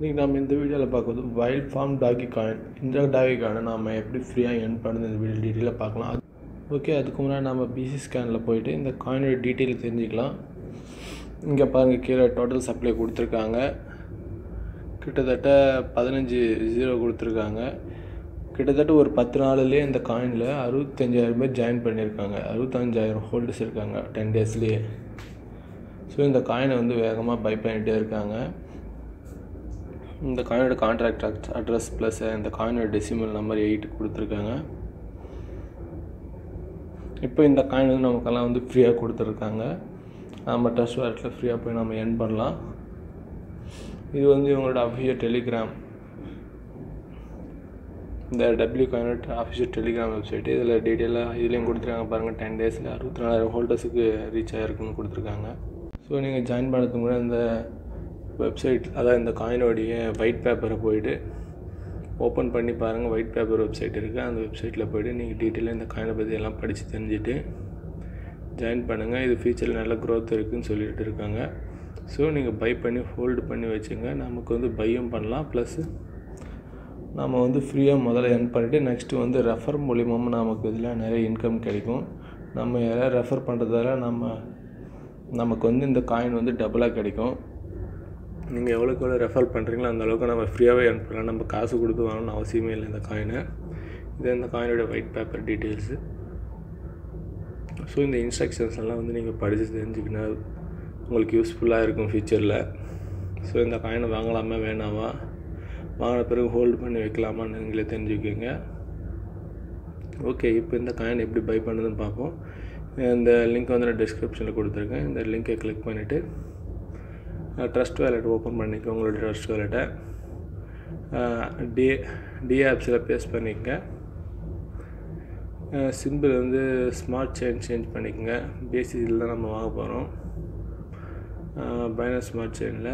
இன்றைக்கி நம்ம இந்த வீடியோவில் பார்க்குறது வைல்ட் ஃபார்ம் டாகி காயின் இந்த டாகி காயினை நம்ம எப்படி ஃப்ரீயாக earn பண்ணுறது இந்த வீடியோ டீட்டெயிலாக பார்க்கலாம் அது ஓகே அதுக்கு முன்னாடி நம்ம பிசி ஸ்கேனில் போயிட்டு இந்த காயினோட டீட்டெயில் தெரிஞ்சுக்கலாம் இங்கே பாருங்கள் கீழே டோட்டல் சப்ளை கொடுத்துருக்காங்க கிட்டத்தட்ட பதினஞ்சு ஜீரோ கொடுத்துருக்காங்க கிட்டத்தட்ட ஒரு பத்து நாள்லேயே இந்த காயினில் அறுபத்தஞ்சாயிரம் பேர் ஜாயின் பண்ணியிருக்காங்க அறுபத்தஞ்சாயிரம் ஹோல்டர்ஸ் இருக்காங்க டென் டேஸ்லேயே ஸோ இந்த காயினை வந்து வேகமாக பை பண்ணிகிட்டே இருக்காங்க இந்த காயினோட கான்ட்ராக்ட் அட்ரஸ் ப்ளஸ் இந்த காயினோட டெசிமல் நம்பர் எயிட் கொடுத்துருக்காங்க இப்போ இந்த காயின் வந்து நமக்கெல்லாம் வந்து ஃப்ரீயாக கொடுத்துருக்காங்க நம்ம ட்ரஸ்ட் வாலெட்டில் ஃப்ரீயாக போய் நம்ம எர்ன் பண்ணலாம் இது வந்து இவங்களோட அஃபிஷியல் டெலிகிராம் இந்த டபிள்யூ காயினோட அஃபிஷியல் டெலிகிராம் வெப்சைட்டு இதில் டீட்டெயிலாக இதுலேயும் கொடுத்துருக்காங்க பாருங்கள் டென் டேஸில் அறுபத்தி நாலாயிரம் ஹோல்டர்ஸுக்கு ரீச் ஆகிருக்குன்னு கொடுத்துருக்காங்க ஸோ நீங்கள் ஜாயின் பண்ணுறதுக்கு முன்னாடி இந்த வெப்சைட் அதாவது இந்த காயினோடைய ஒயிட் பேப்பரை போயிட்டு ஓப்பன் பண்ணி பாருங்கள் ஒயிட் பேப்பர் வெப்சைட் இருக்குது அந்த வெப்சைட்டில் போய்ட்டு நீங்கள் டீட்டெயிலாக இந்த காயினை பற்றி எல்லாம் படித்து தெரிஞ்சுட்டு ஜாயின் பண்ணுங்கள் இது ஃபியூச்சரில் நல்ல க்ரோத் இருக்குதுன்னு சொல்லிட்டு இருக்காங்க ஸோ நீங்கள் பை பண்ணி ஹோல்டு பண்ணி வச்சுங்க நமக்கு வந்து பையும் பண்ணலாம் ப்ளஸ்ஸு நம்ம வந்து ஃப்ரீயாக முதல்ல எர்ன் பண்ணிவிட்டு நெக்ஸ்ட்டு வந்து ரெஃபர் மூலியமாக நமக்கு இதில் நிறைய இன்கம் கிடைக்கும் நம்ம யாராவது ரெஃபர் பண்ணுறதால நம்ம நமக்கு வந்து இந்த காயின் வந்து டபுளாக கிடைக்கும் நீங்கள் எவ்வளோக்கு எவ்வளோ ரெஃபர் பண்ணுறீங்களோ அந்த அளவுக்கு நம்ம ஃப்ரீயாகவே எர்ன் பண்ணலாம் நம்ம காசு கொடுத்து வாங்கணும்னு அவசியமே இல்லை இந்த காயினை இது இந்த காயினோட ஒயிட் பேப்பர் டீட்டெயில்ஸு ஸோ இந்த இன்ஸ்ட்ரக்ஷன்ஸ் எல்லாம் வந்து நீங்கள் படித்து தெரிஞ்சுக்கினா உங்களுக்கு யூஸ்ஃபுல்லாக இருக்கும் ஃப்யூச்சரில் ஸோ இந்த காயினை வாங்கலாமா வேணாமா வாங்கின பிறகு ஹோல்டு பண்ணி வைக்கலாமான்னு நீங்களே தெரிஞ்சுக்கோங்க ஓகே இப்போ இந்த காயின் எப்படி பை பண்ணுதுன்னு பார்ப்போம் இந்த லிங்க் வந்து நான் டிஸ்கிரிப்ஷனில் கொடுத்துருக்கேன் இந்த லிங்கை கிளிக் பண்ணிவிட்டு ட்ரஸ்ட் வேலெட் ஓப்பன் பண்ணிக்க உங்களோட ட்ரஸ்ட் வேலெட்டை டி டி ஆப்ஸில் பேஸ்ட் பண்ணிக்கங்க சிம்பிள் வந்து ஸ்மார்ட் செயின் சேஞ்ச் பண்ணிக்கோங்க பேசிக் இதில் தான் நம்ம வாங்க போகிறோம் பைனர் ஸ்மார்ட் செயினில்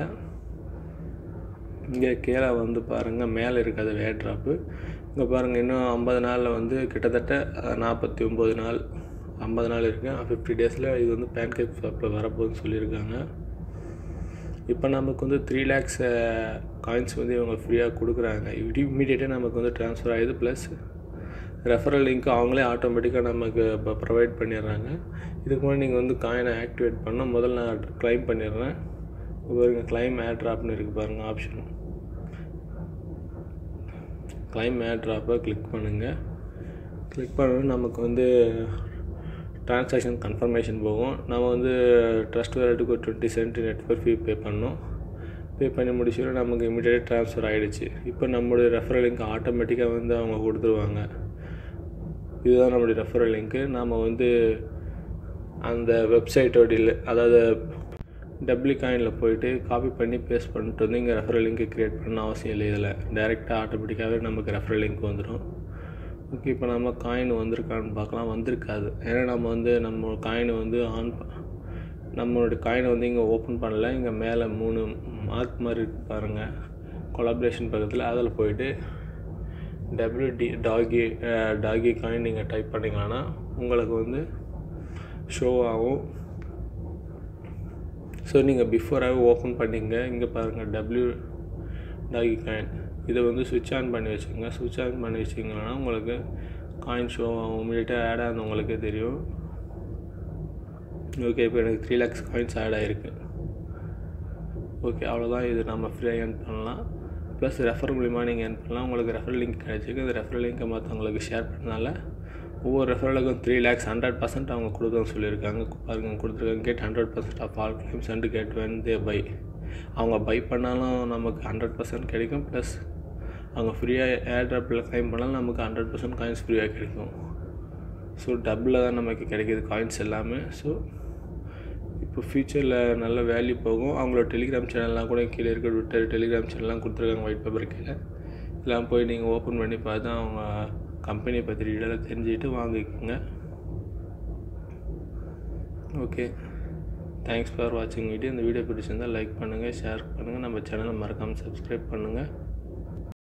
இங்கே கீழே வந்து பாருங்கள் மேலே இருக்காது வேர் ட்ராப்பு இங்கே பாருங்கள் இன்னும் ஐம்பது நாளில் வந்து கிட்டத்தட்ட நாற்பத்தி ஒம்பது நாள் ஐம்பது நாள் இருக்குது ஃபிஃப்டி டேஸில் இது வந்து பேன்கேக் ஷாப்பில் வரப்போகுதுன்னு சொல்லியிருக்காங்க இப்போ நமக்கு வந்து த்ரீ லேக்ஸ் காயின்ஸ் வந்து இவங்க ஃப்ரீயாக கொடுக்குறாங்க இமீடியட்டாக நமக்கு வந்து ட்ரான்ஸ்ஃபர் ஆகிடுது ப்ளஸ் ரெஃபரல் லிங்க்கு அவங்களே ஆட்டோமேட்டிக்காக நமக்கு இப்போ ப்ரொவைட் பண்ணிடுறாங்க இதுக்கு முன்னாடி நீங்கள் வந்து காயினை ஆக்டிவேட் பண்ணால் முதல்ல நான் க்ளைம் பண்ணிடுறேன் பாருங்க க்ளைம் ஆட் ட்ராப்னு இருக்குது பாருங்கள் ஆப்ஷன் க்ளைம் ஆட் ட்ராப்பை கிளிக் பண்ணுங்கள் கிளிக் பண்ணணும் நமக்கு வந்து ட்ரான்சாக்ஷன் கன்ஃபர்மேஷன் போகும் நம்ம வந்து ட்ரஸ்ட் வேலட்டுக்கு ஒரு twenty cent network fee pay பண்ணோம் பே பண்ணி முடிச்சோட நமக்கு இமீடியட்டாக ட்ரான்ஸ்ஃபர் ஆகிடுச்சு இப்போ நம்மளுடைய ரெஃபரல் லிங்க் ஆட்டோமேட்டிக்காக வந்து அவங்க கொடுத்துருவாங்க இதுதான் நம்மளுடைய ரெஃபரல் லிங்க்கு நாம் வந்து அந்த வெப்சைட்டோட அதாவது டபிள்யூ காயினில் போயிட்டு காப்பி பண்ணி பேஸ்ட் பண்ணிட்டு வந்து இங்கே ரெஃபரல் லிங்க்கு க்ரியேட் பண்ண அவசியம் இல்லை இதில் டேரெக்டாக ஆட்டோமேட்டிக்காகவே நமக்கு ரெஃபரல் லிங்க் வந்துடும் ஓகே இப்போ நம்ம காயின் வந்திருக்கான்னு பார்க்கலாம் வந்திருக்காது ஏன்னா நம்ம வந்து நம்ம காயினை வந்து ஆன் நம்மளோட காயினை வந்து இங்கே ஓப்பன் பண்ணல இங்கே மேலே மூணு மார்க் மாதிரி இருக்குது பாருங்கள் கொலாபரேஷன் பக்கத்தில் அதில் போயிட்டு டபிள்யூடி டாகி டாகி காயின் நீங்கள் டைப் பண்ணிங்களான்னா உங்களுக்கு வந்து ஷோ ஆகும் ஸோ நீங்கள் பிஃபோராகவே ஓப்பன் பண்ணிங்க இங்கே பாருங்கள் டபிள்யூ டாகி காயின் இதை வந்து சுவிட்ச் ஆன் பண்ணி வச்சுக்கோங்க சுவிட்ச் ஆன் பண்ணி வச்சிங்கன்னா உங்களுக்கு காயின் ஷோ ஆகும் இமீடியட்டாக ஆட் ஆகுது உங்களுக்கே தெரியும் ஓகே இப்போ எனக்கு த்ரீ லேக்ஸ் காயின்ஸ் ஆட் ஆகிருக்கு ஓகே அவ்வளோதான் இது நம்ம ஃப்ரீயாக ஏர்ன் பண்ணலாம் ப்ளஸ் ரெஃபர் மூலிமா நீங்கள் ஏர்ன் பண்ணலாம் உங்களுக்கு ரெஃபர் லிங்க் கிடச்சிருக்கு இந்த ரெஃபர் லிங்க்கை மற்றவங்களுக்கு ஷேர் பண்ணனால ஒவ்வொரு ரெஃபரலுக்கும் த்ரீ லேக்ஸ் ஹண்ட்ரட் பர்சன்ட் அவங்க கொடுக்கணும்னு சொல்லியிருக்காங்க பாருங்க கொடுத்துருக்காங்க get hundred percent of all claims and get when they buy அவங்க பை பண்ணாலும் நமக்கு ஹண்ட்ரட் பர்சன்ட் கிடைக்கும் ப்ளஸ் அவங்க ஃப்ரீயாக ஏர் ட்ராப்பில் கிளைம் பண்ணாலும் நமக்கு ஹண்ட்ரட் பர்சன்ட் காயின்ஸ் ஃப்ரீயாக கிடைக்கும் ஸோ டபுளில் தான் நமக்கு கிடைக்கிது காயின்ஸ் எல்லாமே ஸோ இப்போ ஃப்யூச்சரில் நல்ல வேல்யூ போகும் அவங்களோட டெலிகிராம் சேனல்லாம் கூட கீழே இருக்க ட்விட்டர் டெலிகிராம் சேனல்லாம் கொடுத்துருக்காங்க ஒயிட் பேப்பர் கீழே எல்லாம் போய் நீங்கள் ஓப்பன் பண்ணி பார்த்து அவங்க கம்பெனியை பற்றி டீட்டெயிலாக தெரிஞ்சுக்கிட்டு வாங்கிக்கோங்க ஓகே தேங்க்ஸ் ஃபார் வாட்சிங் வீடியோ இந்த வீடியோ பிடிச்சிருந்தால் லைக் பண்ணுங்கள் ஷேர் பண்ணுங்கள் நம்ம சேனலை மறக்காமல் சப்ஸ்கிரைப் பண்ணுங்கள்